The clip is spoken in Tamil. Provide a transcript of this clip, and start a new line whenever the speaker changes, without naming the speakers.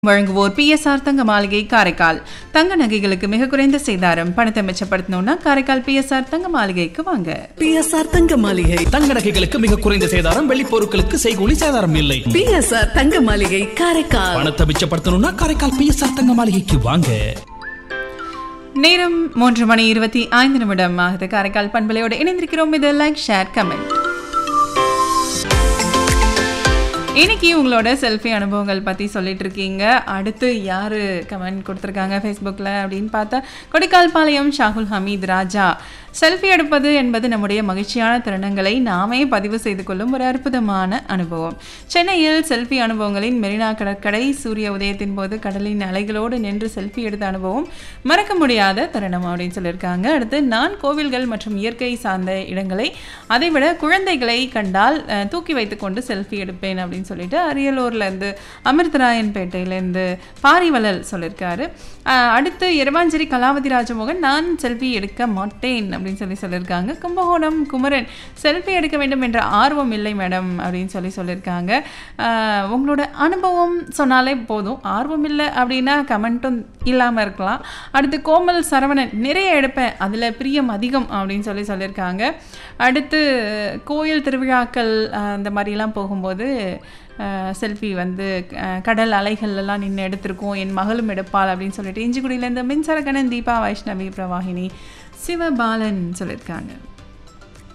வழங்குவோர் பிஎஸ்ஆர் தங்க மாளிகை காரைக்கால் தங்க நகைகளுக்கு மிக குறைந்த சேதாரம் பணத்தை மிச்சப்படுத்தணும்னா காரைக்கால் பிஎஸ்ஆர் தங்க மாளிகைக்கு வாங்க
பிஎஸ்ஆர் தங்க மாளிகை
தங்க நகைகளுக்கு மிக குறைந்த சேதாரம் வெள்ளி பொருட்களுக்கு செய்கூலி சேதாரம் இல்லை
பிஎஸ்ஆர் தங்க மாளிகை காரைக்கால்
பணத்தை மிச்சப்படுத்தணும்னா காரைக்கால் பிஎஸ்ஆர் தங்க மாளிகைக்கு வாங்க
நேரம் மூன்று மணி இருபத்தி ஐந்து நிமிடம் ஆகுது காரைக்கால் பண்பலையோடு இணைந்திருக்கிறோம் இது லைக் ஷேர் கமெண்ட் இன்னைக்கு உங்களோட செல்ஃபி அனுபவங்கள் பற்றி சொல்லிட்டு இருக்கீங்க அடுத்து யார் கமெண்ட் கொடுத்துருக்காங்க ஃபேஸ்புக்கில் அப்படின்னு பார்த்தா கொடைக்கால் பாளையம் ஷாகுல் ஹமீத் ராஜா செல்ஃபி எடுப்பது என்பது நம்முடைய மகிழ்ச்சியான தருணங்களை நாமே பதிவு செய்து கொள்ளும் ஒரு அற்புதமான அனுபவம் சென்னையில் செல்ஃபி அனுபவங்களின் மெரினா கடற்கரை சூரிய உதயத்தின் போது கடலின் அலைகளோடு நின்று செல்ஃபி எடுத்த அனுபவம் மறக்க முடியாத தருணம் அப்படின்னு சொல்லியிருக்காங்க அடுத்து நான் கோவில்கள் மற்றும் இயற்கை சார்ந்த இடங்களை அதைவிட குழந்தைகளை கண்டால் அஹ், தூக்கி வைத்துக்கொண்டு செல்ஃபி எடுப்பேன் அப்படின்னு சொல்லிட்டு அரியலூர்லேருந்து அமிர்தராயன்பேட்டையிலேருந்து பாரிவளல் சொல்லியிருக்காரு அஹ், அடுத்து எரவாஞ்சேரி கலாவதி ராஜமோகன் நான் செல்ஃபி எடுக்க மாட்டேன் அப்படின்னு சொல்லி சொல்லியிருக்காங்க கும்பகோணம் குமரன் செல்ஃபி எடுக்க வேண்டும் என்ற ஆர்வம் இல்லை மேடம் அப்படின்னு சொல்லி சொல்லியிருக்காங்க அஹ், உங்களோட அனுபவம் சொன்னாலே போதும் ஆர்வம் இல்லை அப்படின்னா கமெண்ட்டும் இல்லாமல் இருக்கலாம் அடுத்து கோமல் சரவணன் நிறைய எடுப்பேன் அதில் பிரியம் அதிகம் அப்படின்னு சொல்லி சொல்லியிருக்காங்க அடுத்து கோயில் திருவிழாக்கள் அஹ், அந்த மாதிரிலாம் போகும்போது செல்ஃபி வந்து அஹ், கடல் அலைகள்லாம் நின்று எடுத்திருக்கோம் என் மகளும் எடுப்பாள் அப்படின்னு சொல்லிட்டு இஞ்சிக்குடியிலேருந்து மின்சார கணன் தீபா வைஷ்ணவி பிரவாகினி சிவபாலன் சொல்லியிருக்காங்க